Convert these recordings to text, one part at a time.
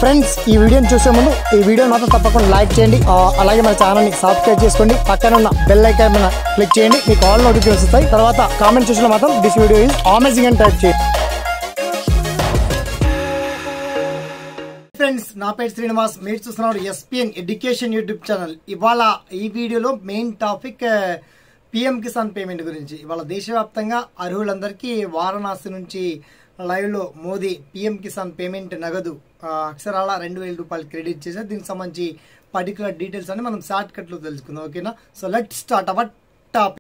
friends ఈ వీడియోని చూసే ముందు ఈ వీడియో మాత్రం తప్పకుండా లైక్ చేయండి ఆ, అలాగే మన ఛానల్ ని సబ్స్క్రైబ్ చేసుకోండి పక్కన ఉన్న బెల్ ఐకాన్ మీద క్లిక్ చేయండి మీకు ఆల్ నోటిఫికేషన్ వస్తాయి తర్వాత కామెంట్ చూసిన మాత్రం దిస్ వీడియో ఇస్ అమేజింగ్ అని టైప్ చేయండి ఫ్రెండ్స్ నా పేరు శ్రీనివాస్ మీరు చూస్తున్నారు ఎస్పిఎన్ ఎడ్యుకేషన్ యూట్యూబ్ ఛానల్ ఇవాళ ఈ వీడియోలో main topic PM Kisan payment గురించి ఇవాళ దేశవ్యాప్తంగా అర్హులందరికీ వారణాసి నుంచి లైవ్ లో మోదీ పిఎం కిసాన్ పేమెంట్ నగదు ఆ, అక్షరాల రెండు వేల రూపాయలు క్రెడిట్ చేశారు దీనికి సంబంధించి పర్టికులర్ డీటెయిల్స్ అని మనం షార్ట్ కట్ లో తెలుసుకుందాం ఓకేనా so let start our topic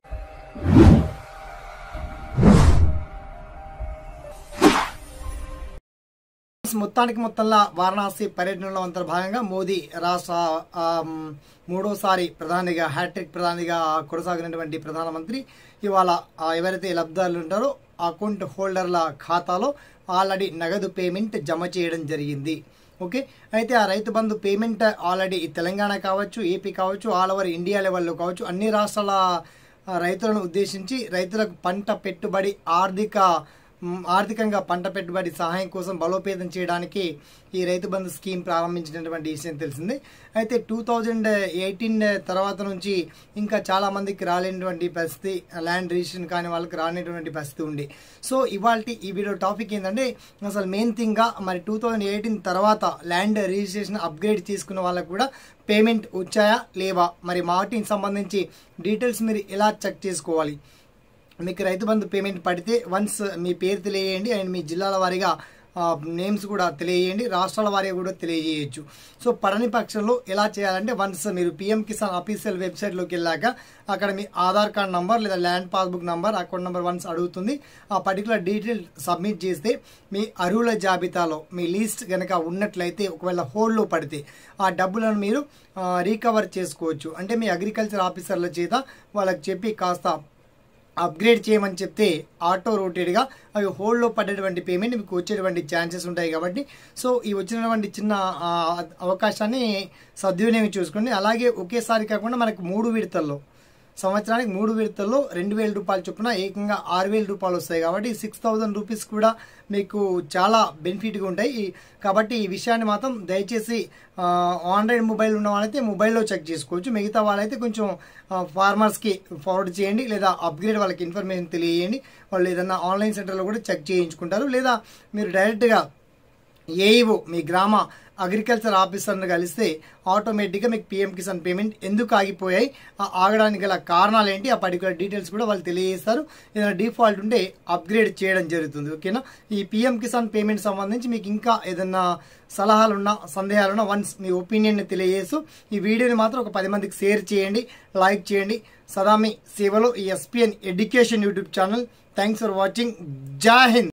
మొత్తానికి మొత్తంలో వారణాసి పర్యటనలో అంతర్భాగంగా మోదీ రాష్ట్ర ఆమ్, మూడోసారి ప్రధానిగా హ్యాట్రిక్ ప్రధానిగా కొనసాగినటువంటి ప్రధానమంత్రి ఇవాళ ఆ, ఎవరైతే లబ్ధిదారులు ఉంటారో అకౌంట్ హోల్డర్ల ఖాతాలో ఆల్రెడీ నగదు పేమెంట్ జమ చేయడం జరిగింది ఓకే అయితే ఆ రైతు బంధు పేమెంట్ ఆల్రెడీ తెలంగాణ కావచ్చు ఏపీ కావచ్చు ఆల్ ఓవర్ ఇండియా లెవెల్లో కావచ్చు అన్ని రాష్ట్రాల ఆ, రైతులను ఉద్దేశించి రైతులకు పంట పెట్టుబడి ఆర్థిక మ్, ఆర్థికంగా పంట పెట్టుబడి సహాయం కోసం బలోపేతం చేయడానికి ఈ రైతు బంధు స్కీమ్ ప్రారంభించినటువంటి విషయం తెలిసింది అయితే టూ థౌజండ్ ఎయిటీన్ తర్వాత నుంచి ఇంకా చాలా మందికి రాలేనటువంటి పరిస్థితి ల్యాండ్ రిజిస్ట్రేషన్ కాని వాళ్ళకి రానేటువంటి పరిస్థితి ఉంది సో ఇవాళ ఈ వీడియో టాపిక్ ఏంటంటే అసలు మెయిన్ థింగ్ గా మరి టూ థౌజండ్ ఎయిటీన్ తర్వాత ల్యాండ్ రిజిస్ట్రేషన్ అప్గ్రేడ్ చేసుకున్న వాళ్ళకు కూడా పేమెంట్ వచ్చాయా లేవా మరి వాటికి సంబంధించి డీటెయిల్స్ మీరు ఎలా చెక్ చేసుకోవాలి మీకు రైతు బంధు పేమెంట్ పడితే వన్స్ మీ పేరు తెలియజేయండి అండ్ మీ జిల్లాల వారీగా నేమ్స్ కూడా తెలియజేయండి రాష్ట్రాల వారీగా కూడా తెలియజేయచ్చు సో పడని పక్షంలో ఎలా చేయాలంటే వన్స్ మీరు పిఎం కిసాన్ అఫీషియల్ వెబ్సైట్లోకి వెళ్ళాక అక్కడ మీ ఆధార్ కార్డ్ నంబర్ లేదా land passbook number account number once అడుగుతుంది ఆ పర్టికులర్ డీటెయిల్ సబ్మిట్ చేస్తే మీ అర్హుల జాబితాలో మీ లిస్ట్ కనుక ఉన్నట్లయితే ఒకవేళ హోల్డ్లో పడితే ఆ డబ్బులను మీరు రీకవర్ చేసుకోవచ్చు అంటే మీ అగ్రికల్చర్ ఆఫీసర్ల చేత వాళ్ళకి చెప్పి కాస్త అప్గ్రేడ్ చేయమని చెప్తే ఆటో రోటెడ్గా అవి హోల్డ్లో పడేటువంటి పేమెంట్ మీకు వచ్చేటువంటి ఛాన్సెస్ ఉంటాయి కాబట్టి సో ఈ వచ్చినటువంటి చిన్న ఆ, అవకాశాన్ని సద్వినియోగం చూసుకోండి అలాగే ఒకేసారి కాకుండా మనకు మూడు విడతల్లో సంవత్సరానికి మూడు విడతల్లో రెండు వేల రూపాయలు చొప్పున ఏకంగా ఆరు వేల రూపాయలు వస్తాయి కాబట్టి సిక్స్ థౌజండ్ రూపీస్ కూడా మీకు చాలా బెనిఫిట్గా ఉంటాయి ఈ- కాబట్టి ఈ విషయాన్ని మాత్రం దయచేసి ఆండ్రాయిడ్ మొబైల్ ఉన్న వాళ్ళైతే మొబైల్లో చెక్ చేసుకోవచ్చు మిగతా వాళ్ళైతే కొంచెం ఫార్మర్స్కి ఫార్వర్డ్ చేయండి లేదా అప్గ్రేడ్ వాళ్ళకి ఇన్ఫర్మేషన్ తెలియజేయండి వాళ్ళు ఏదన్నా ఆన్లైన్ సెంటర్లో కూడా చెక్ చేయించుకుంటారు లేదా మీరు డైరెక్ట్గా ఏఈఓ మీ గ్రామ అగ్రికల్చర్ ఆఫీసర్ని కలిస్తే ఆటోమేటిక్గా మీకు పిఎం కిసాన్ పేమెంట్ ఎందుకు ఆగిపోయాయి ఆ ఆగడానికి గల కారణాలు ఏంటి ఆ పర్టికులర్ డీటెయిల్స్ కూడా వాళ్ళు తెలియజేస్తారు ఏదైనా డిఫాల్ట్ ఉంటే అప్గ్రేడ్ చేయడం జరుగుతుంది ఓకేనా ఈ పిఎం కిసాన్ పేమెంట్ సంబంధించి మీకు ఇంకా ఏదైనా సలహాలున్నా సందేహాలున్నా వన్స్ మీ ఒపీనియన్ తెలియజేస్తూ ఈ వీడియోని మాత్రం ఒక పది మందికి షేర్ చేయండి లైక్ చేయండి సదా మీ సేవలో ఈ SPN education YouTube channel thanks for watching Jai Hind